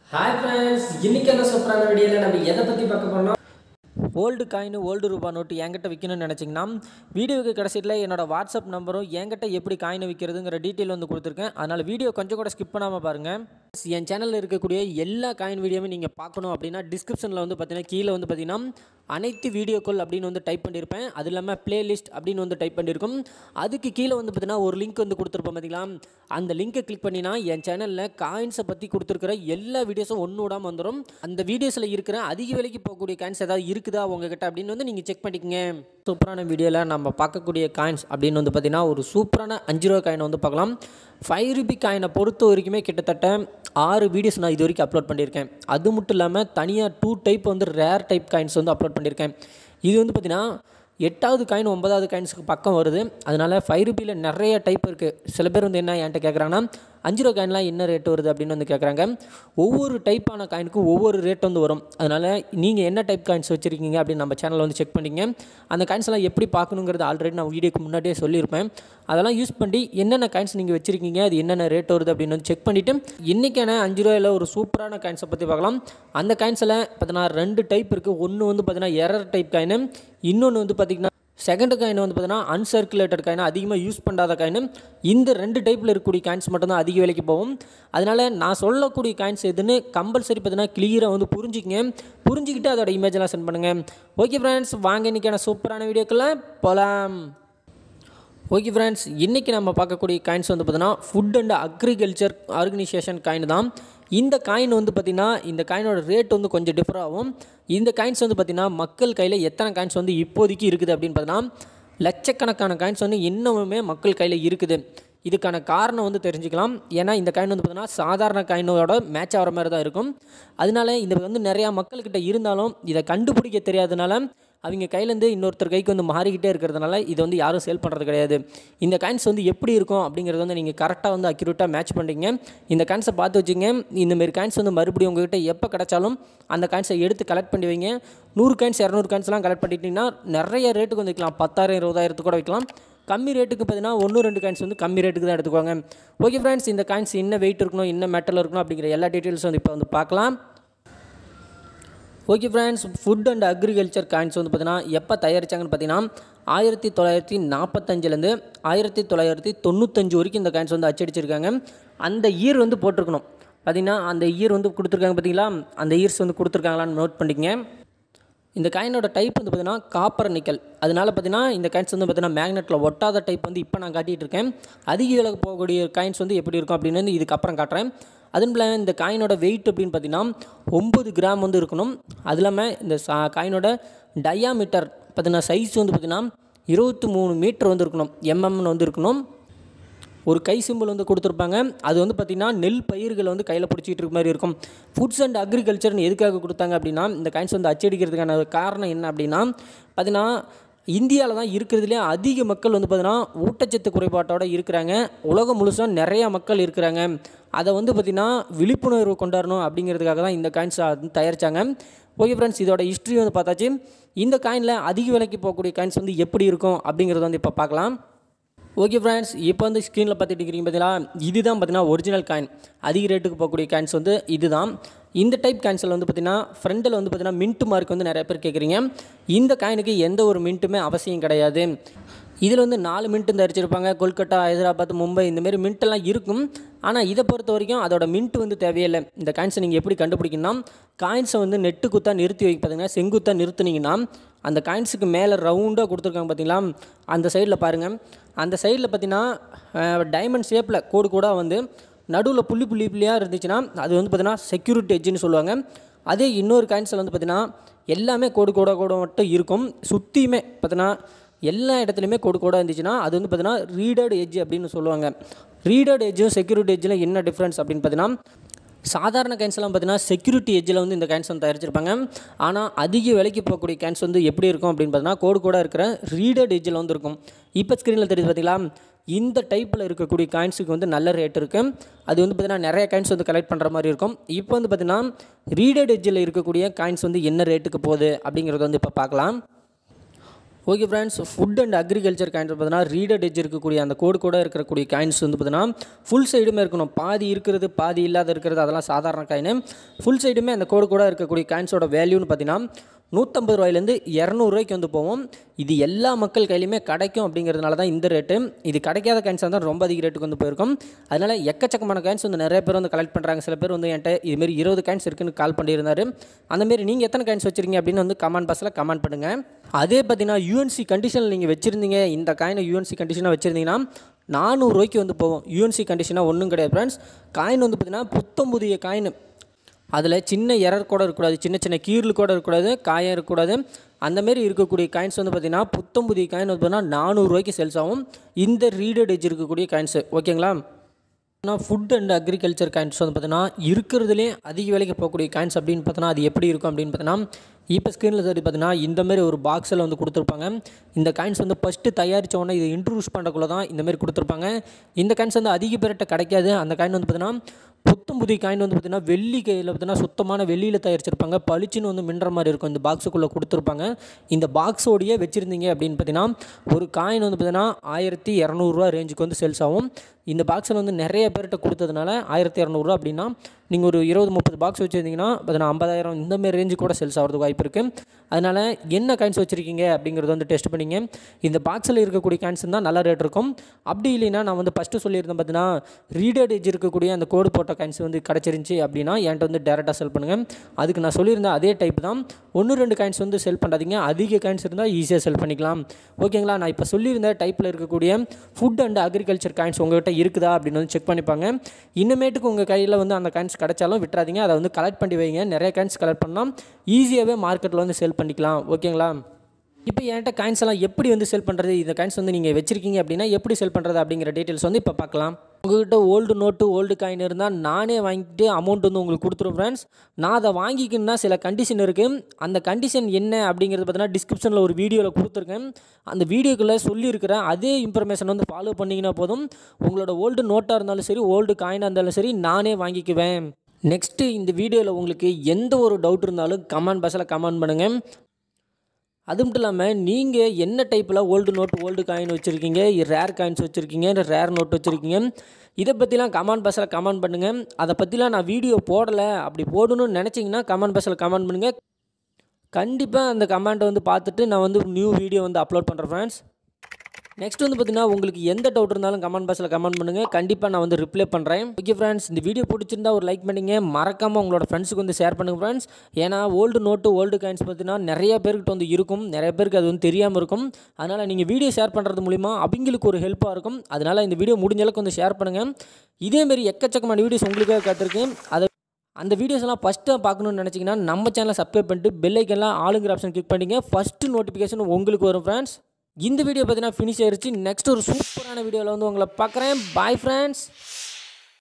hi friends இன்னைக்கு என்ன சூப்பரான வீடியோவில் நம்ம எதை பற்றி பார்க்க போறோம்னா ஓல்டு காயின் ஓல்டு ரூபா நோட்டு என்கிட்ட விற்கணும்னு நினச்சிங்கன்னா வீடியோவுக்கு கடைசியில் என்னோட வாட்ஸ்அப் நம்பரும் என்கிட்ட எப்படி காயினை விற்கிறதுங்கிற டீட்டெயில் வந்து கொடுத்துருக்கேன் அதனால் வீடியோ கொஞ்சம் கூட ஸ்கிப் பண்ணாமல் பாருங்கள் என் சேனலில் இருக்கக்கூடிய எல்லா காயின் வீடியோவும் நீங்கள் பார்க்கணும் அப்படின்னா டிஸ்கிரிப்ஷனில் வந்து பார்த்தீங்கன்னா கீழே வந்து பார்த்தீங்கன்னா அனைத்து வீடியோக்கள் அப்படின்னு வந்து டைப் பண்ணியிருப்பேன் அது இல்லாமல் பிளேலிஸ்ட் அப்படின்னு வந்து டைப் பண்ணியிருக்கும் அதுக்கு கீழே வந்து பார்த்தீங்கன்னா ஒரு லிங்க் வந்து கொடுத்துருப்போம் பார்த்தீங்களா அந்த லிங்கை கிளிக் பண்ணினா என் சேனலில் காயின்ஸை பற்றி கொடுத்துருக்கிற எல்லா வீடியோஸும் ஒன்று விடாமல் வந்துடும் அந்த வீடியோஸில் இருக்கிற அதிக விலைக்கு போகக்கூடிய காயின்ஸ் ஏதாவது இருக்குதா உங்ககிட்ட அப்படின்னு வந்து நீங்கள் செக் பண்ணிக்கங்க சூப்பரான வீடியோவில் நம்ம பார்க்கக்கூடிய காயின்ஸ் அப்படின்னு வந்து பார்த்தீங்கன்னா ஒரு சூப்பரான அஞ்சு ரூபா காயினை வந்து பார்க்கலாம் ஃபைவ் ருபி காயினை பொறுத்த வரைக்குமே கிட்டத்தட்ட ஆறு வீடியோஸ் நான் இது வரைக்கும் அப்லோட் பண்ணியிருக்கேன் அது மட்டும் இல்லாமல் தனியாக டூ டைப் வந்து ரேர் டைப் காயின்ஸ் வந்து அப்லோட் பண்ணியிருக்கேன் இது வந்து பார்த்தீங்கன்னா எட்டாவது காயின் ஒன்பதாவது காயின்ஸுக்கு பக்கம் வருது அதனால் ஃபைவ் ருபியில் நிறைய டைப் இருக்குது சில பேர் வந்து என்ன என்கிட்ட கேட்குறாங்கன்னா அஞ்சு ரூபா காயின்லாம் என்ன ரேட் வருது அப்படின்னு வந்து கேட்குறாங்க ஒவ்வொரு டைப்பான காயினுக்கும் ஒவ்வொரு ரேட் வந்து வரும் அதனால் நீங்கள் என்ன டைப் காயின்ஸ் வச்சுருக்கீங்க அப்படின்னு நம்ம சேனலில் வந்து செக் பண்ணிங்க அந்த காயின்ஸ்லாம் எப்படி பார்க்கணுங்கிறது ஆல்ரெடி நான் வீடியோக்கு முன்னாடியே சொல்லியிருப்பேன் அதெல்லாம் யூஸ் பண்ணி என்னென்ன காயின்ஸ் நீங்கள் வச்சுருக்கீங்க அது என்னென்ன ரேட் வருது அப்படின்னு வந்து செக் பண்ணிவிட்டு இன்றைக்கான அஞ்சு ரூபாயில் ஒரு சூப்பரான காயின்ஸை பற்றி பார்க்கலாம் அந்த காயின்ஸில் பார்த்தீங்கன்னா ரெண்டு டைப் இருக்குது ஒன்று வந்து பார்த்தீங்கன்னா எரர் டைப் காயின் இன்னொன்று வந்து பார்த்திங்கன்னா செகண்ட் காயின் வந்து பார்த்தீங்கன்னா அன்சர்க்குலேட்டட் காயின் அதிகமாக யூஸ் பண்ணாத காயின் இந்த ரெண்டு டைப்பில் இருக்கக்கூடிய காயின்ஸ் மட்டும்தான் அதிக விலைக்கு போகும் அதனால் நான் சொல்லக்கூடிய காயின்ஸ் எதுன்னு கம்பல்சரி பார்த்தீங்கன்னா கிளியராக வந்து புரிஞ்சுக்கங்க புரிஞ்சுக்கிட்டு அதோட இமேஜெல்லாம் சென்ட் பண்ணுங்கள் ஓகே ஃப்ரெண்ட்ஸ் வாங்க இன்றைக்கான சூப்பரான வீடியோக்கெல்லாம் போகலாம் ஓகே ஃப்ரெண்ட்ஸ் இன்றைக்கி நம்ம பார்க்கக்கூடிய காயின்ஸ் வந்து பார்த்தீங்கன்னா food and agriculture organisation coin தான் இந்த காயின் வந்து பார்த்திங்கன்னா இந்த காயினோட ரேட் வந்து கொஞ்சம் டிஃபர் ஆகும் இந்த காயின்ஸ் வந்து பார்த்திங்கன்னா மக்கள் கையில் எத்தனை காயின்ஸ் வந்து இப்போதைக்கு இருக்குது அப்படின்னு பார்த்தீங்கன்னா லட்சக்கணக்கான காயின்ஸ் வந்து இன்னமுமே மக்கள் கையில் இருக்குது இதுக்கான காரணம் வந்து தெரிஞ்சுக்கலாம் ஏன்னா இந்த காயின் வந்து பார்த்தீங்கன்னா சாதாரண காயினோட மேட்ச் ஆகிற மாதிரி தான் இருக்கும் அதனால இது வந்து நிறையா மக்கள்கிட்ட இருந்தாலும் இதை கண்டுபிடிக்க தெரியாதனால அவங்க கையிலேருந்து இன்னொருத்தர் கைக்கு வந்து மாறிக்கிட்டே இருக்கிறதுனால இதை வந்து யாரும் சேல் பண்ணுறது கிடையாது இந்த காயின்ஸ் வந்து எப்படி இருக்கும் அப்படிங்கிறது வந்து நீங்கள் கரெக்டாக வந்து அக்யூரேட்டாக மேட்ச் பண்ணுறீங்க இந்த காயின்ஸை பார்த்து வச்சுங்க இந்தமாரி காயின்ஸ் வந்து மறுபடியும் உங்ககிட்ட எப்போ கிடச்சாலும் அந்த காயின்ஸை எடுத்து கலெக்ட் பண்ணி வைங்க நூறு காயின்ஸ் இரநூறு காயின்ஸ்லாம் கலெக்ட் பண்ணிட்டீங்கன்னா நிறைய ரேட்டுக்கு வந்து வைக்கலாம் பத்தாயிரம் இருபதாயிரத்துக்கு கூட வைக்கலாம் கம்மி ரேட்டுக்கு பார்த்தீங்கன்னா ஒன்று ரெண்டு காயின்ஸ் வந்து கம்மி ரேட்டுக்கு தான் எடுத்துக்குவாங்க ஓகே ஃப்ரெண்ட்ஸ் இந்த காயின்ஸ் என்ன வெயிட் இருக்கணும் என்ன மெட்டல் இருக்கணும் அப்படிங்கிற எல்லா டீட்டெயில்ஸும் வந்து இப்போ வந்து பார்க்கலாம் okay friends food and agriculture coins வந்து பார்த்தீங்கன்னா எப்போ தயாரித்தாங்கன்னு பார்த்தீங்கன்னா ஆயிரத்தி தொள்ளாயிரத்தி நாற்பத்தஞ்சிலேருந்து ஆயிரத்தி தொள்ளாயிரத்தி தொண்ணூத்தஞ்சு வரைக்கும் இந்த காயின்ஸ் வந்து அச்சடிச்சிருக்காங்க அந்த இயர் வந்து போட்டிருக்கணும் பார்த்தீங்கன்னா அந்த இயர் வந்து கொடுத்துருக்காங்க பார்த்தீங்களா அந்த இயர்ஸ் வந்து கொடுத்துருக்காங்களான்னு நோட் பண்ணிக்கங்க இந்த காயினோட டைப் வந்து பார்த்தீங்கன்னா காப்பர் நிக்கல் அதனால பார்த்தீங்கன்னா இந்த காயின்ஸ் வந்து பார்த்தீங்கன்னா மேக்னெட்டில் ஒட்டாத டைப் வந்து இப்போ நான் காட்டிகிட்டு இருக்கேன் அதிக விலைக்கு போகக்கூடிய காயின்ஸ் வந்து எப்படி இருக்கும் அப்படின்னு வந்து இதுக்கப்புறம் காட்டுறேன் அதுவும் இல்லாமல் இந்த காயினோட வெயிட் அப்படின்னு பார்த்தீங்கன்னா ஒம்பது கிராம் வந்து இருக்கணும் அது இல்லாமல் இந்த சா காயினோட டயாமீட்டர் பார்த்தீங்கன்னா சைஸ் வந்து பார்த்தீங்கன்னா இருபத்தி மூணு மீட்டர் வந்து இருக்கணும் எம்எம்னு வந்து இருக்கணும் ஒரு கை சிம்பிள் வந்து கொடுத்துருப்பாங்க அது வந்து பார்த்திங்கன்னா நெல் பயிர்களை வந்து கையில் பிடிச்சிட்டு இருக்க மாதிரி இருக்கும் ஃபுட்ஸ் அண்ட் அக்ரிகல்ச்சர்னு எதுக்காக கொடுத்தாங்க அப்படின்னா இந்த காயின்ஸ் வந்து அச்சடிக்கிறதுக்கான காரணம் என்ன அப்படின்னா பார்த்தீங்கன்னா இந்தியாவில் தான் இருக்கிறதுலே அதிக மக்கள் வந்து பார்த்தீங்கன்னா ஊட்டச்சத்து குறைபாட்டோடு இருக்கிறாங்க உலகம் முழுசாக நிறையா மக்கள் இருக்கிறாங்க அதை வந்து பார்த்திங்கன்னா விழிப்புணர்வு கொண்டாடணும் அப்படிங்கிறதுக்காக தான் இந்த காயின்ஸ் வந்து தயாரித்தாங்க ஓகே ஃப்ரெண்ட்ஸ் இதோட ஹிஸ்ட்ரி வந்து பார்த்தாச்சு இந்த காயினில் அதிக விலைக்கு போகக்கூடிய காயின்ஸ் வந்து எப்படி இருக்கும் அப்படிங்கிறத வந்து இப்போ பார்க்கலாம் ஓகே ஃப்ரெண்ட்ஸ் இப்போ வந்து ஸ்க்ரீனில் பார்த்துட்டு இருக்கிறீங்க பார்த்தீங்களா இதுதான் பார்த்தீங்கன்னா ஒரிஜினல் காயின் அதிக ரேட்டுக்கு போகக்கூடிய காயின்ஸ் வந்து இதுதான் இந்த டைப் காயின்ஸில் வந்து பார்த்தீங்கன்னா ஃப்ரண்டில் வந்து பார்த்தீங்கன்னா மின்ட் மார்க் வந்து நிறைய பேர் கேட்குறீங்க இந்த காயினுக்கு எந்த ஒரு மின்ட்டுமே அவசியம் கிடையாது இதில் வந்து நாலு மின்ட்டு தரிச்சிருப்பாங்க கொல்கட்டா ஹைதராபாத் மும்பை இந்தமாரி மின்ட்டெல்லாம் இருக்கும் ஆனால் இதை பொறுத்த வரைக்கும் அதோட மின்ட் வந்து தேவையில்லை இந்த காயின்ஸை நீங்கள் எப்படி கண்டுபிடிக்கணும்னா காயின்ஸை வந்து நெட்டு குத்தா நிறுத்தி வைக்க பார்த்தீங்கன்னா செங்குத்தாக நிறுத்துனீங்கன்னா அந்த காயின்ஸுக்கு மேலே ரவுண்டாக கொடுத்துருக்காங்க பார்த்தீங்களா அந்த சைடில் பாருங்கள் அந்த சைடில் பார்த்தீங்கன்னா டைமண்ட் ஷேப்பில் கோடு கூட வந்து நடுவில் புள்ளி புள்ளி புள்ளியாக இருந்துச்சுன்னா அது வந்து பார்த்தீங்கன்னா செக்யூரிட்டி எட்ஜுன்னு சொல்லுவாங்க அதே இன்னொரு காயின்ஸில் வந்து பார்த்தீங்கன்னா எல்லாமே கோடு கோட கூட மட்டும் இருக்கும் சுற்றியுமே பார்த்தீங்கன்னா எல்லா இடத்துலையுமே கோடு கோடாக இருந்துச்சுன்னா அது வந்து பார்த்தீங்கன்னா ரீடட் எட்ஜ் அப்படின்னு சொல்லுவாங்க ரீடட் எட்ஜும் செக்யூரிட்டி எட்ஜில் என்ன டிஃப்ரென்ஸ் அப்படின்னு பார்த்தீங்கன்னா சாதாரண கேன்ஸ்லாம் பார்த்தீங்கன்னா செக்யூரிட்டி எஜ்ஜில் வந்து இந்த கேன்ஸ் வந்து தயாரிச்சிருப்பாங்க ஆனால் அதிக விலைக்கு போகக்கூடிய கேன்ஸ் வந்து எப்படி இருக்கும் அப்படின்னு பார்த்தீங்கன்னா கோடு கூட இருக்கிற ரீடட் எஜ்ஜில் வந்து இருக்கும் இப்போ ஸ்க்ரீனில் தெரியுது பார்த்தீங்களா இந்த டைப்பில் இருக்கக்கூடிய காயின்ஸுக்கு வந்து நல்ல ரேட் இருக்குது அது வந்து பார்த்திங்கன்னா நிறைய காயின்ஸ் வந்து கலெக்ட் பண்ணுற மாதிரி இருக்கும் இப்போ வந்து பார்த்திங்கன்னா ரீடட் எஜ்ஜில் இருக்கக்கூடிய காயின்ஸ் வந்து என்ன ரேட்டுக்கு போகுது அப்படிங்கிறத வந்து இப்போ பார்க்கலாம் okay friends food and agriculture coins பார்த்தீங்கன்னா ரீடட் எஜ் இருக்கக்கூடிய அந்த கோடு கூட இருக்கக்கூடிய காயின்ஸ் வந்து பார்த்தீங்கன்னா ஃபுல் சைடுமே இருக்கணும் பாதி இருக்கிறது பாதி இல்லாத இருக்கிறது அதெல்லாம் சாதாரண காயின் ஃபுல் சைடுமே அந்த கோடு கூட இருக்கக்கூடிய காயின்ஸோட வேல்யூன்னு பார்த்தீங்கன்னா நூற்றம்பது ரூபாயிலேருந்து இரநூறுவாய்க்கு வந்து போவோம் இது எல்லா மக்கள் கையிலையுமே கிடைக்கும் அப்படிங்கிறதுனால தான் இந்த ரேட்டு இது கிடைக்காத காயின்ஸ் தான் ரொம்ப அதிக ரேட்டுக்கு வந்து போயிருக்கும் அதனால் எக்கச்சக்கமான காயின்ஸ் வந்து நிறைய பேர் வந்து கலெக்ட் பண்ணுறாங்க சில பேர் வந்து என்கிட்ட இதுமாரி இருபது காயின்ஸ் இருக்குன்னு கால் பண்ணியிருந்தாரு அந்தமாரி நீங்கள் எத்தனை காயின்ஸ் வச்சிருக்கீங்க அப்படின்னு வந்து கமெண்ட் பாக்ஸில் கமெண்ட் பண்ணுங்கள் அதே பார்த்தீங்கன்னா யூஎன்சி கண்டிஷனில் நீங்கள் வச்சுருந்தீங்க இந்த காயினை யூஎன்சி கண்டிஷனாக வச்சுருந்தீங்கன்னா நானூறுரூவாய்க்கு வந்து போவோம் யூஎன்சி கண்டிஷனாக ஒன்றும் கிடையாது ஃப்ரெண்ட்ஸ் காயின் வந்து பார்த்தீங்கன்னா புத்தம் புதிய காயின் அதில் சின்ன எரர் கூட இருக்கக்கூடாது சின்ன சின்ன கீரல் கூட இருக்கக்கூடாது காயம் இருக்கக்கூடாது அந்தமாரி இருக்கக்கூடிய காயின்ஸ் வந்து பார்த்திங்கன்னா புத்தம் புதிய காயின் வந்து பார்த்தீங்கன்னா நானூறுரூவாய்க்கு சேல்ஸ் ஆகும் இந்த ரீடட் ஏஜ் இருக்கக்கூடிய காயின்ஸு ஓகேங்களா ஆனால் ஃபுட் அண்ட் அக்ரிகல்ச்சர் காயின்ஸ் வந்து பார்த்தீங்கன்னா இருக்கிறதுலே அதிக விலைக்கு போகக்கூடிய காயின்ஸ் அப்படின்னு பார்த்தோன்னா அது எப்படி இருக்கும் அப்படின்னு பார்த்தீங்கன்னா இப்போ ஸ்க்ரீனில் சரி பார்த்தீங்கன்னா இந்தமாரி ஒரு பாக்ஸில் வந்து கொடுத்துருப்பாங்க இந்த காயின்ஸ் வந்து ஃபஸ்ட்டு தயாரித்த உடனே இதை இன்ட்ரடியூஸ் பண்ணுறக்குள்ள தான் இந்தமாரி கொடுத்துருப்பாங்க இந்த காயின்ஸ் வந்து அதிக பேர்கிட்ட கிடைக்காது அந்த காயின் வந்து பார்த்தீங்கன்னா புத்தம் புதிய காயின் வந்து பார்த்திங்கன்னா வெள்ளி கையில் பார்த்தீங்கன்னா சுத்தமான வெள்ளியில் தயாரிச்சிருப்பாங்க பளிச்சுன்னு வந்து மின்ற மாதிரி இருக்கும் இந்த பாக்ஸுக்குள்ளே கொடுத்துருப்பாங்க இந்த பாக்ஸோடையே வச்சுருந்தீங்க அப்படின்னு பார்த்தீங்கன்னா ஒரு காயின் வந்து பார்த்தீங்கன்னா ஆயிரத்தி இரநூறுவா ரேஞ்சுக்கு வந்து சேல்ஸ் ஆகும் இந்த பாக்ஸில் வந்து நிறைய பேர்கிட்ட கொடுத்ததுனால ஆயிரத்தி இரநூறுவா அப்படின்னா நீங்கள் ஒரு இருபது முப்பது பாக்ஸ் வச்சுருந்தீங்கன்னா பார்த்தீங்கன்னா ஐம்பதாயிரம் இந்தமாரி ரேஞ்சு கூட சேல்ஸ் ஆகிறதுக்கு வாய்ப்பு இருக்குது அதனால் என்ன காயின்ஸ் வச்சுருக்கீங்க அப்படிங்கிறத வந்து டெஸ்ட் பண்ணிங்க இந்த பாக்ஸில் இருக்கக்கூடிய காயின்ஸ் தான் நல்ல ரேட் இருக்கும் அப்படி இல்லைன்னா நான் வந்து ஃபஸ்ட்டு சொல்லியிருந்தேன் பார்த்தீங்கன்னா ரீடட் ஏஜ் இருக்கக்கூடிய அந்த கோடு போட்ட காயின்ஸ் வந்து கிடச்சிருந்துச்சி அப்படின்னா என்கிட்ட வந்து டேரெக்டாக செல் பண்ணுங்கள் அதுக்கு நான் சொல்லியிருந்தேன் அதே டைப் தான் ஒன்று ரெண்டு காயின்ஸ் வந்து செல் பண்ணாதீங்க அதிக காயின்ஸ் இருந்தால் ஈஸியாக செல் பண்ணிக்கலாம் ஓகேங்களா நான் இப்போ சொல்லியிருந்த டைப்பில் இருக்கக்கூடிய ஃபுட் அண்ட் அக்ரிகல்ச்சர் காயின்ஸ் உங்கள்கிட்ட இருக்குதா அப்படின்னு வந்து செக் பண்ணிப்பாங்க இன்னமேட்டுக்கு உங்கள் கையில் வந்து அந்த காயின்ஸ் கிடைச்சாலும் விட்டுறாதீங்க அதை வந்து கலெக்ட் பண்ணி வைங்க நிறைய காயின்ஸ் கலெக்ட் பண்ணால் ஈஸியாகவே மார்க்கெட்டில் வந்து செல் பண்ணிக்கலாம் ஓகேங்களா இப்போ என்கிட்ட காயின்ஸ் எல்லாம் எப்படி வந்து செல் பண்ணுறது இந்த காயின்ஸ் வந்து நீங்கள் வச்சிருக்கீங்க அப்படின்னா எப்படி செல் பண்ணுறது அப்படிங்கிற டீட்டெயில்ஸ் வந்து இப்போ பார்க்கலாம் உங்கள்கிட்ட ஓல்டு நோட்டு ஓல்டு காயின் இருந்தால் நானே வாங்கிட்டு அமௌண்ட் வந்து உங்களுக்கு கொடுத்துருவேன் ஃப்ரெண்ட்ஸ் நான் அதை வாங்கிக்கணும்னா சில கண்டிஷன் இருக்குது அந்த கண்டிஷன் என்ன அப்படிங்கிறது பார்த்தீங்கன்னா டிஸ்கிரிப்ஷனில் ஒரு வீடியோவில் கொடுத்துருக்கேன் அந்த வீடியோக்குள்ளே சொல்லியிருக்கிறேன் அதே இன்ஃபர்மேஷன் வந்து ஃபாலோ பண்ணிங்கன்னா போதும் உங்களோட ஓல்டு நோட்டாக இருந்தாலும் சரி ஓல்டு காயினாக இருந்தாலும் சரி நானே வாங்கிக்குவேன் நெக்ஸ்ட்டு இந்த வீடியோவில் உங்களுக்கு எந்த ஒரு டவுட் இருந்தாலும் கமெண்ட் பாக்ஸில் கமெண்ட் பண்ணுங்கள் அது மட்டும் இல்லாமல் நீங்கள் என்ன டைப்பில் ஓல்டு நோட் ஓல்டு காயின் வச்சுருக்கீங்க ரேர் காயின்ஸ் வச்சுருக்கீங்க ரேர் நோட் வச்சுருக்கீங்க இதை பற்றிலாம் கமெண்ட் பாக்ஸில் கமெண்ட் பண்ணுங்கள் அதை பற்றிலாம் நான் வீடியோ போடலை அப்படி போடணும்னு நினச்சிங்கன்னா கமெண்ட் பாக்ஸில் கமெண்ட் பண்ணுங்கள் கண்டிப்பாக அந்த கமெண்ட்டை வந்து பார்த்துட்டு நான் வந்து நியூ வீடியோ வந்து அப்லோட் பண்ணுறேன் ஃப்ரெண்ட்ஸ் நெக்ஸ்ட் வந்து பார்த்தீங்கன்னா உங்களுக்கு எந்த டவுட் இருந்தாலும் கமெண்ட் பாக்ஸில் கமெண்ட் பண்ணுங்கள் கண்டிப்பாக நான் வந்து ரிப்ளை பண்ணுறேன் ஓகே ஃப்ரெண்ட்ஸ் இந்த வீடியோ பிடிச்சிருந்தா ஒரு லைக் பண்ணிங்க மறக்காமல் உங்களோட ஃப்ரெண்ட்ஸுக்கு வந்து ஷேர் பண்ணுங்கள் ஃப்ரெண்ட்ஸ் ஏன்னா ஓல்டு நோட்டு ஓல்டு காயின்ஸ் பார்த்தீங்கன்னா நிறைய பேர்கிட்ட வந்து இருக்கும் நிறைய பேருக்கு அது வந்து தெரியாமல் இருக்கும் அதனால் நீங்கள் வீடியோ ஷேர் பண்ணுறது மூலிமா அவங்களுக்கு ஒரு ஹெல்ப்பாக இருக்கும் அதனால் இந்த வீடியோ முடிஞ்ச அளவுக்கு வந்து ஷேர் பண்ணுங்கள் இதேமாரி எக்கச்சக்கமான வீடியோஸ் உங்களுக்காக காத்திருக்கேன் அதை அந்த வீடியோஸ் எல்லாம் ஃபஸ்ட்டு பார்க்கணும்னு நினச்சிங்கன்னா நம்ம சேனலை சப்ஸ்கிரைப் பண்ணிட்டு பெல் ஐக்கன்லாம் ஆளுங்கிற ஆப்ஷன் கிளிக் பண்ணிங்க ஃபஸ்ட்டு நோட்டிஃபிகேஷன் உங்களுக்கு வரும் ஃப்ரெண்ட்ஸ் இந்த வீடியோ பார்த்தீங்கன்னா ஃபினிஷ் ஆயிருச்சு நெக்ஸ்ட் ஒரு சூப்பரான வீடியோவில் வந்து உங்களை பார்க்குறேன் பாய் ஃப்ரெண்ட்ஸ்